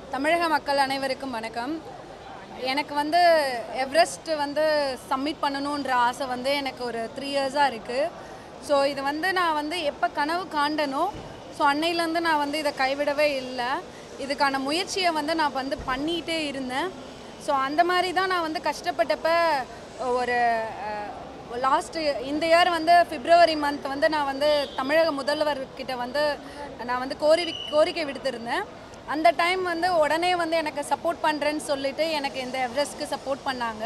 தமிழக மக்கள் அனைவருக்கும் வணக்கம் எனக்கு வந்து எவரெஸ்ட் வந்து சப்மிட் பண்ணணுன்ற ஆசை வந்து எனக்கு ஒரு த்ரீ இயர்ஸாக இருக்குது ஸோ இது வந்து நான் வந்து எப்போ கனவு காண்டனோ ஸோ அன்னையிலேருந்து நான் வந்து இதை கைவிடவே இல்லை இதுக்கான முயற்சியை வந்து நான் வந்து பண்ணிகிட்டே இருந்தேன் ஸோ அந்த மாதிரி தான் நான் வந்து கஷ்டப்பட்டப்ப ஒரு லாஸ்ட்டு இந்த இயர் வந்து பிப்ரவரி மந்த் வந்து நான் வந்து தமிழக முதல்வர்கிட்ட வந்து நான் வந்து கோரி கோரிக்கை விடுத்திருந்தேன் அந்த டைம் வந்து உடனே வந்து எனக்கு சப்போர்ட் பண்ணுறேன்னு சொல்லிட்டு எனக்கு இந்த எவரெஸ்ட்க்கு சப்போர்ட் பண்ணாங்க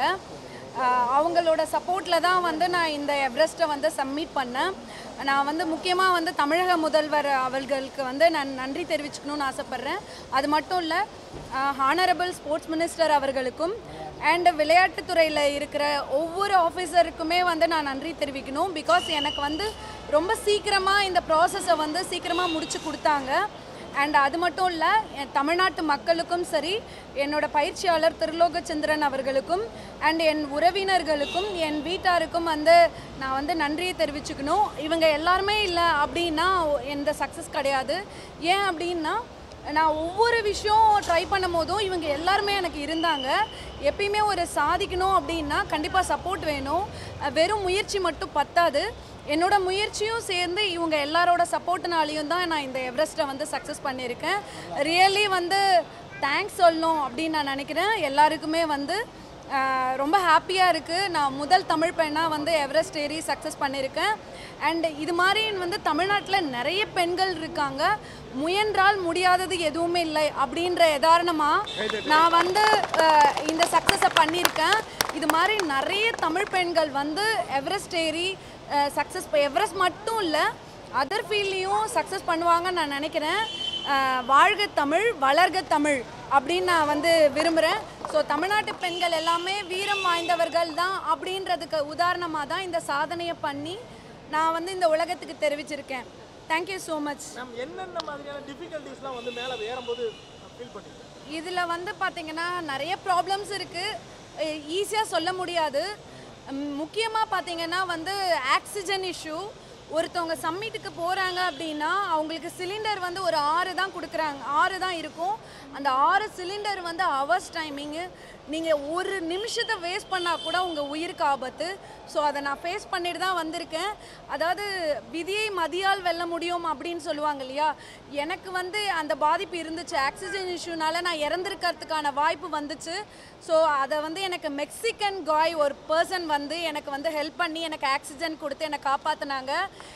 ஆஹ் அவங்களோட சப்போர்ட்டில் தான் வந்து நான் இந்த எவரெஸ்ட்டை வந்து சப்மிட் பண்ணேன் நான் வந்து முக்கியமாக வந்து தமிழக முதல்வர் அவர்களுக்கு வந்து நான் நன்றி தெரிவிச்சுக்கணும்னு ஆசைப்பட்றேன் அது மட்டும் இல்லை ஹானரபிள் ஸ்போர்ட்ஸ் மினிஸ்டர் அவர்களுக்கும் அண்ட் விளையாட்டுத்துறையில் இருக்கிற ஒவ்வொரு ஆஃபீஸருக்குமே வந்து நான் நன்றி தெரிவிக்கணும் பிகாஸ் எனக்கு வந்து ரொம்ப சீக்கிரமாக இந்த ப்ராசஸை வந்து சீக்கிரமாக முடிச்சு கொடுத்தாங்க அண்ட் அது மட்டும் இல்லை என் தமிழ்நாட்டு மக்களுக்கும் சரி என்னோட பயிற்சியாளர் திருலோகச்சந்திரன் அவர்களுக்கும் அண்ட் என் உறவினர்களுக்கும் என் வீட்டாருக்கும் வந்து நான் வந்து நன்றியை தெரிவிச்சுக்கணும் இவங்க எல்லாருமே இல்லை அப்படின்னா எந்த சக்ஸஸ் கிடையாது ஏன் அப்படின்னா நான் ஒவ்வொரு விஷயம் ட்ரை பண்ணும் போதும் இவங்க எல்லாருமே எனக்கு இருந்தாங்க எப்பயுமே ஒரு சாதிக்கணும் அப்படின்னா கண்டிப்பாக சப்போர்ட் வேணும் அஹ் வெறும் முயற்சி மட்டும் பத்தாது என்னோட முயற்சியும் சேர்ந்து இவங்க எல்லாரோட சப்போர்ட்னாலையும் தான் நான் இந்த எவரெஸ்ட்டை வந்து சக்ஸஸ் பண்ணியிருக்கேன் ரியலி வந்து தேங்க்ஸ் சொல்லணும் அப்படின்னு நான் நினைக்கிறேன் எல்லாருக்குமே வந்து ஆஹ் ரொம்ப ஹாப்பியாக இருக்குது நான் முதல் தமிழ் பெண்ணாக வந்து எவரெஸ்ட் ஏறி சக்ஸஸ் பண்ணியிருக்கேன் அண்ட் இது மாதிரி வந்து தமிழ்நாட்டில் நிறைய பெண்கள் இருக்காங்க முயன்றால் முடியாதது எதுவுமே இல்லை அப்படின்ற எதாரணமாக நான் வந்து ஆஹ் இந்த சக்ஸஸை பண்ணியிருக்கேன் இது மாதிரி நிறைய தமிழ் பெண்கள் வந்து எவரெஸ்ட் ஏறி சக்ஸஸ் எவரெஸ்ட் மட்டும் இல்லை அதர் ஃபீல்ட்லேயும் சக்ஸஸ் பண்ணுவாங்கன்னு நான் நினைக்கிறேன் அஹ் வாழ்க தமிழ் வளர்க தமிழ் அப்படின்னு நான் வந்து விரும்புகிறேன் ஸோ தமிழ்நாட்டு பெண்கள் எல்லாமே வீரம் வாய்ந்தவர்கள் தான் அப்படின்றதுக்கு உதாரணமாக தான் இந்த சாதனையை பண்ணி நான் வந்து இந்த உலகத்துக்கு தெரிவிச்சிருக்கேன் தேங்க்யூ ஸோ மச் மேம் என்னென்ன மாதிரியான டிஃபிகல்ட்டிஸ்லாம் வந்து மேலே ஏறும்போது ஃபீல் பண்ணீங்க இதில் வந்து பார்த்தீங்கன்னா நிறைய ப்ராப்ளம்ஸ் இருக்குது ஈஸியாக சொல்ல முடியாது முக்கியமாக பார்த்தீங்கன்னா வந்து ஆக்சிஜன் இஷ்யூ ஒருத்தவங்க சம்மிட்டுக்கு போகிறாங்க அப்படின்னா அவங்களுக்கு சிலிண்டர் வந்து ஒரு ஆறு தான் கொடுக்குறாங்க ஆறு தான் இருக்கும் அந்த ஆறு சிலிண்டர் வந்து ஹவர்ஸ் டைமிங்கு நீங்கள் ஒரு நிமிஷத்தை வேஸ்ட் பண்ணால் கூட உங்கள் உயிருக்கு ஆபத்து ஸோ அதை நான் ஃபேஸ் பண்ணிட்டு தான் வந்திருக்கேன் அதாவது விதியை மதியால் வெல்ல முடியும் அப்படின்னு சொல்லுவாங்க இல்லையா எனக்கு வந்து அந்த பாதிப்பு இருந்துச்சு ஆக்சிஜன் இஷ்யூனால நான் இறந்துருக்கிறதுக்கான வாய்ப்பு வந்துச்சு ஸோ அதை வந்து எனக்கு மெக்சிகன் காய் ஒரு பர்சன் வந்து எனக்கு வந்து ஹெல்ப் பண்ணி எனக்கு ஆக்சிஜன் கொடுத்து என்னை காப்பாற்றினாங்க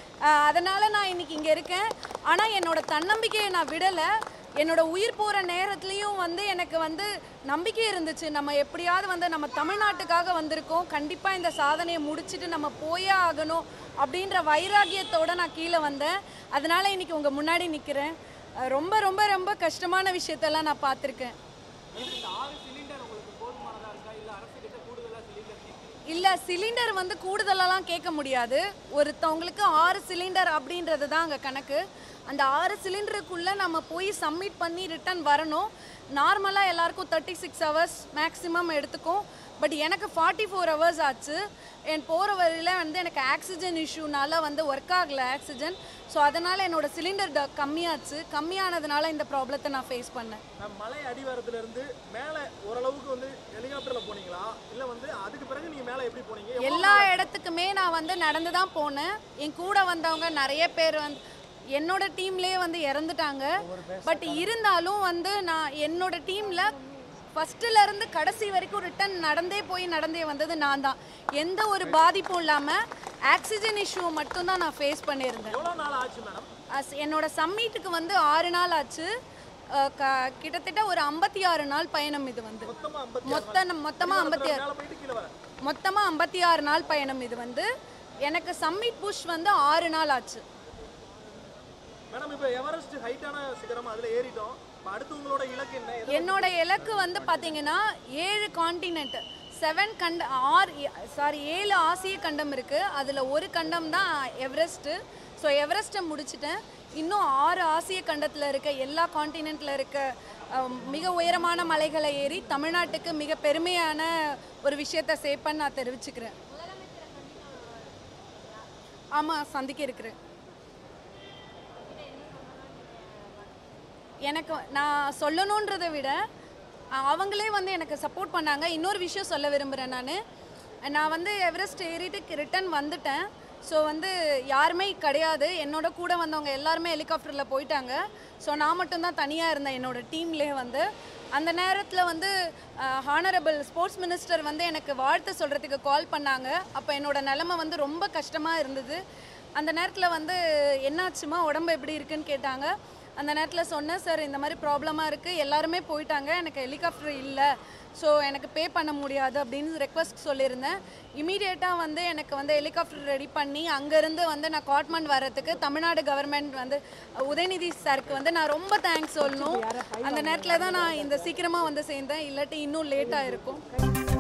அதனால் நான் இன்னைக்கு இங்கே இருக்கேன் ஆனால் என்னோட தன்னம்பிக்கையை நான் விடலை என்னோட உயிர் போகிற நேரத்துலையும் வந்து எனக்கு வந்து நம்பிக்கை இருந்துச்சு நம்ம எப்படியாவது வந்து நம்ம தமிழ்நாட்டுக்காக வந்திருக்கோம் கண்டிப்பாக இந்த சாதனையை முடிச்சுட்டு நம்ம போயே ஆகணும் அப்படின்ற வைராகியத்தோட நான் கீழே வந்தேன் அதனால இன்னைக்கு உங்கள் முன்னாடி நிற்கிறேன் ரொம்ப ரொம்ப ரொம்ப கஷ்டமான விஷயத்தெல்லாம் நான் பார்த்துருக்கேன் இல்லை சிலிண்டர் வந்து கூடுதலாலாம் கேட்க முடியாது ஒருத்தவங்களுக்கு ஆறு சிலிண்டர் அப்படின்றது தான் அங்கே கணக்கு அந்த ஆறு சிலிண்டருக்குள்ளே நம்ம போய் சப்மிட் பண்ணி ரிட்டர்ன் வரணும் நார்மலாக எல்லாருக்கும் தேர்ட்டி சிக்ஸ் ஹவர்ஸ் மேக்ஸிமம் எடுத்துக்கும் பட் எனக்கு ஃபார்ட்டி ஃபோர் ஹவர்ஸ் ஆச்சு என் போகிற வழியில் வந்து எனக்கு ஆக்சிஜன் இஷ்யூனால வந்து ஒர்க் ஆகலை ஆக்சிஜன் ஸோ அதனால் என்னோட சிலிண்டர் ட கம்மியாச்சு கம்மியானதுனால இந்த ப்ராப்ளத்தை நான் ஃபேஸ் பண்ணேன் மேம் மலை அடிவாரத்துல இருந்து மேலே ஓரளவுக்கு வந்து ஹெலிகாப்டர்ல போனீங்களா இல்லை வந்து அதுக்கு பிறகு நீங்க மேலே எப்படி போனீங்க எவ்வளவு எல்லா இடத்துக்குமே நான் வந்து நடந்து தான் போனேன் என் கூட வந்தவங்க நிறைய பேர் வந்து என்னோட டீம்லேயே வந்து இறந்துட்டாங்க பட் இருந்தாலும் வந்து நான் என்னோட டீமில் ஃபஸ்ட்டுல இருந்து கடைசி வரைக்கும் ரிட்டன் நடந்தே போய் நடந்தே வந்தது நான் தான் எந்த ஒரு பாதிப்பும் இல்லாமல் ஆக்சிஜன் இஷ்யூவை மட்டும்தான் நான் ஃபேஸ் பண்ணியிருந்தேன் எவ்வளோ நாள் ஆச்சு மேடம் அஸ் என்னோட சம்மீட்டுக்கு வந்து ஆறு நாள் ஆச்சு அஹ் க- கிட்டத்தட்ட ஒரு ஐம்பத்தி ஆறு நாள் பயணம் இது வந்து மொத்தமாக ஐம்பத்தி மொத்த மொத்தமாக ஐம்பத்தி ஆறு மேலே போயிட்டு கீழே வர மொத்தமாக ஐம்பத்தி ஆறு நாள் பயணம் இது வந்து எனக்கு சம்மிட் புஷ் வந்து ஆறு நாள் ஆச்சு மேடம் இப்போ எவரெஸ்ட் ஹைட்டான சிகரம் அதில் ஏறிட்டோம் இப்போ அடுத்து உங்களோட இலக்கு என்ன எதை என்னோட இலக்கு வந்து பார்த்தீங்கன்னா ஏழு காண்டினென்ட் செவன் கண்ட ஆறு சாரி ஏழு ஆசிய கண்டம் இருக்குது அதில் ஒரு கண்டம் தான் எவரெஸ்ட்டு ஸோ எவரெஸ்ட்டை முடிச்சிட்டேன் இன்னும் ஆறு ஆசிய கண்டத்தில் இருக்க எல்லா காண்டினென்ட்டில் இருக்க அஹ், மிக உயரமான மலைகளை ஏறி தமிழ்நாட்டுக்கு மிக பெருமையான ஒரு விஷயத்தை சேர்ப்பேன்னு நான் தெரிவிச்சுக்கிறேன் ஆமாம் சந்திக்க இருக்கிறேன் எனக்கு நான் சொல்லணுன்றதை விட அஹ், அவங்களே வந்து எனக்கு சப்போர்ட் பண்ணாங்க இன்னொரு விஷயம் சொல்ல விரும்புகிறேன் நான் நான் வந்து எவரெஸ்ட் ஏறிட்டு ரிட்டன் வந்துட்டேன் ஸோ வந்து யாருமே கிடையாது என்னோட கூட வந்தவங்க எல்லாருமே ஹெலிகாப்டரில் போயிட்டாங்க ஸோ நான் மட்டும்தான் தனியாக இருந்தேன் என்னோட டீம்லேயே வந்து அந்த நேரத்தில் வந்து ஹானரபிள் ஸ்போர்ட்ஸ் மினிஸ்டர் வந்து எனக்கு வாழ்த்து சொல்கிறதுக்கு கால் பண்ணாங்க அப்போ என்னோட நிலமை வந்து ரொம்ப கஷ்டமாக இருந்தது அந்த நேரத்தில் வந்து என்னாச்சுமா உடம்பு எப்படி இருக்குன்னு கேட்டாங்க அந்த நேரத்தில் சொன்னேன் சார் இந்த மாதிரி ப்ராப்ளமாக இருக்குது எல்லாருமே போயிட்டாங்க எனக்கு ஹெலிகாப்டர் இல்லை ஸோ எனக்கு பே பண்ண முடியாது அப்படின்னு ரெக்வஸ்ட் சொல்லியிருந்தேன் இமீடியட்டாக வந்து எனக்கு வந்து ஹெலிகாப்டர் ரெடி பண்ணி அங்கேருந்து வந்து நான் காட்மண்ட் வரதுக்கு தமிழ்நாடு கவர்மெண்ட் வந்து உதயநிதி சாருக்கு வந்து நான் ரொம்ப தேங்க்ஸ் சொல்லணும் அந்த நேரத்தில் தான் நான் இந்த சீக்கிரமாக வந்து சேர்ந்தேன் இல்லாட்டி இன்னும் லேட்டாக இருக்கும்